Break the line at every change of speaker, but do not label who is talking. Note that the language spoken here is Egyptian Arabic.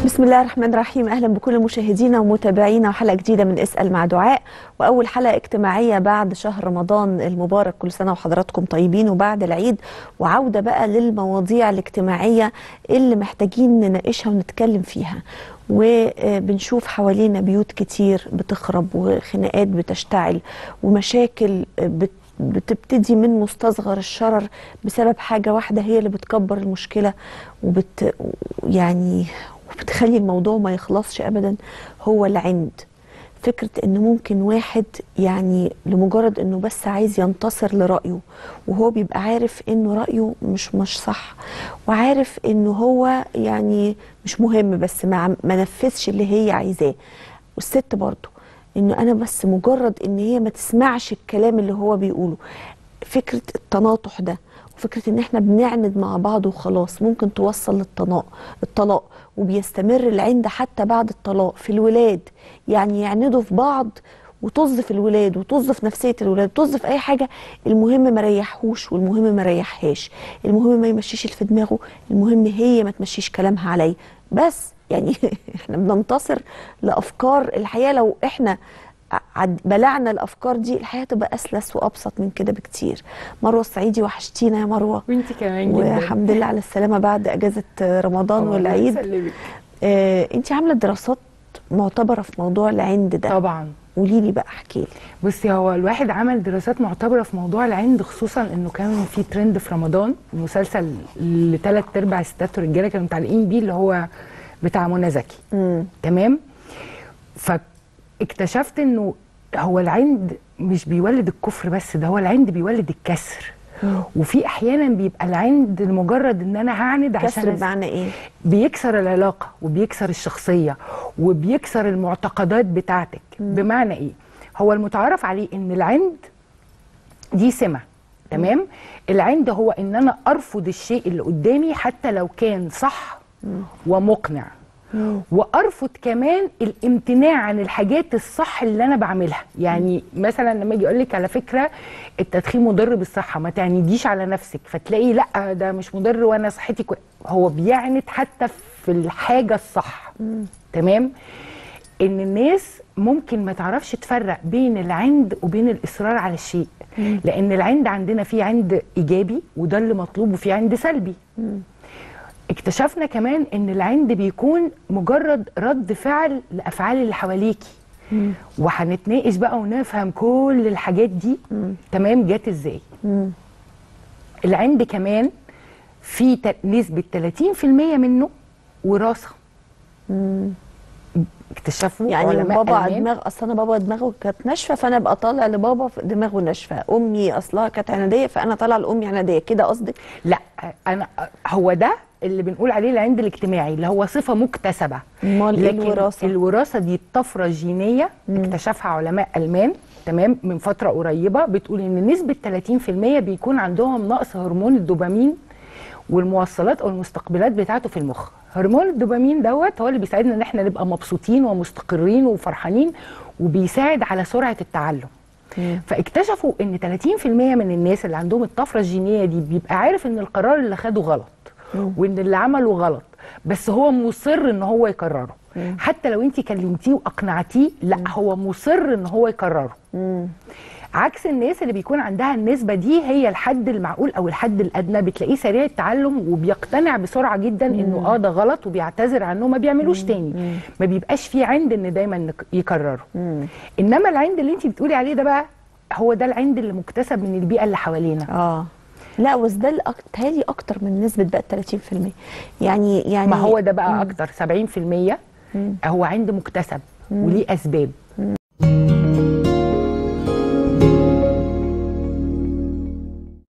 بسم الله الرحمن الرحيم اهلا بكل مشاهدينا ومتابعينا وحلقه جديده من اسال مع دعاء واول حلقه اجتماعيه بعد شهر رمضان المبارك كل سنه وحضراتكم طيبين وبعد العيد وعوده بقى للمواضيع الاجتماعيه اللي محتاجين نناقشها ونتكلم فيها وبنشوف حوالينا بيوت كتير بتخرب وخناقات بتشتعل ومشاكل بت بتبتدي من مستصغر الشرر بسبب حاجة واحدة هي اللي بتكبر المشكلة وبت يعني وبتخلي الموضوع ما يخلصش أبدا هو العند فكرة ان ممكن واحد يعني لمجرد انه بس عايز ينتصر لرأيه وهو بيبقى عارف انه رأيه مش مش صح وعارف انه هو يعني مش مهم بس ما, ما نفذش اللي هي عايزاه والست برضه انه انا بس مجرد ان هي ما تسمعش الكلام اللي هو بيقوله فكره التناطح ده وفكره ان احنا بنعند مع بعض وخلاص ممكن توصل للطلاق الطلاق وبيستمر العند حتى بعد الطلاق في الولاد يعني يعندوا في بعض وطز في الولاد وطز في نفسيه الولاد وطز في اي حاجه المهم ما ريحوش والمهم ما ريحهاش المهم ما يمشيش اللي في دماغه المهم هي ما تمشيش كلامها عليا بس يعني احنا بننتصر لافكار الحياه لو احنا بلعنا الافكار دي الحياه تبقى اسلس وابسط من كده بكتير مروه الصعيدي وحشتينا يا مروه
وانت كمان جدا
والحمد لله على السلامه بعد اجازه رمضان والعيد آه انت عامله دراسات معتبره في موضوع العند ده
طبعا
قولي لي بقى احكي لي
بصي هو الواحد عمل دراسات معتبره في موضوع العند خصوصا انه كان في ترند في رمضان مسلسل لثلاث ارباع ستات ورجاله كانوا متعلقين بيه اللي هو بتاع منى زكي تمام فاكتشفت انه هو العند مش بيولد الكفر بس ده هو العند بيولد الكسر مم. وفي احيانا بيبقى العند لمجرد ان انا هعند عشان
كسر بمعنى ايه
بيكسر العلاقه وبيكسر الشخصيه وبيكسر المعتقدات بتاعتك مم. بمعنى ايه هو المتعارف عليه ان العند دي سمه تمام العند هو ان انا ارفض الشيء اللي قدامي حتى لو كان صح مم. ومقنع مم. وارفض كمان الامتناع عن الحاجات الصح اللي انا بعملها يعني مم. مثلا لما اجي اقول لك على فكره التدخين مضر بالصحه ما تعنديش على نفسك فتلاقي لا ده مش مضر وانا صحتي كوي... هو بيعند حتى في الحاجه الصح مم. تمام ان الناس ممكن ما تعرفش تفرق بين العند وبين الاصرار على الشيء مم. لان العند عندنا في عند ايجابي وده اللي مطلوب وفي عند سلبي مم. اكتشفنا كمان ان العند بيكون مجرد رد فعل لافعال اللي حواليكي وهنتناقش بقى ونفهم كل الحاجات دي مم. تمام جت ازاي مم. العند كمان في نسبه 30% منه وراثه اكتشفوا
يعني بابا دماغ اصل انا بابا دماغه كانت ناشفه فانا ابقى طالع لبابا دماغه ناشفه امي اصلها كانت عناديه فانا طالع لامي عناديه كده قصدك
لا انا هو ده اللي بنقول عليه العند الاجتماعي اللي هو صفه مكتسبه
امال ايه الوراثه
الوراثه دي الطفره الجينيه مم. اكتشفها علماء المان تمام من فتره قريبه بتقول ان نسبه 30% بيكون عندهم نقص هرمون الدوبامين والموصلات او المستقبلات بتاعته في المخ هرمون الدوبامين دوت هو اللي بيساعدنا ان احنا نبقى مبسوطين ومستقرين وفرحانين وبيساعد على سرعه التعلم مم. فاكتشفوا ان 30% من الناس اللي عندهم الطفره الجينيه دي بيبقى عارف ان القرار اللي خده غلط مم. وان اللي عمله غلط بس هو مصر ان هو يكرره مم. حتى لو انت كلمتيه واقنعتيه لا مم. هو مصر ان هو يكرره مم. عكس الناس اللي بيكون عندها النسبه دي هي الحد المعقول او الحد الادنى بتلاقيه سريع التعلم وبيقتنع بسرعه جدا مم. انه اه ده غلط وبيعتذر عنه ما بيعملوش مم. تاني مم. ما بيبقاش فيه عند ان دايما يكرره مم. انما العند اللي انت بتقولي عليه ده بقى هو ده العند اللي مكتسب من البيئه اللي حوالينا
اه لا بس ده تهيألي اكتر من نسبه بقى 30% يعني يعني
ما هو ده بقى مم. اكتر 70% مم. هو عند مكتسب مم. وليه اسباب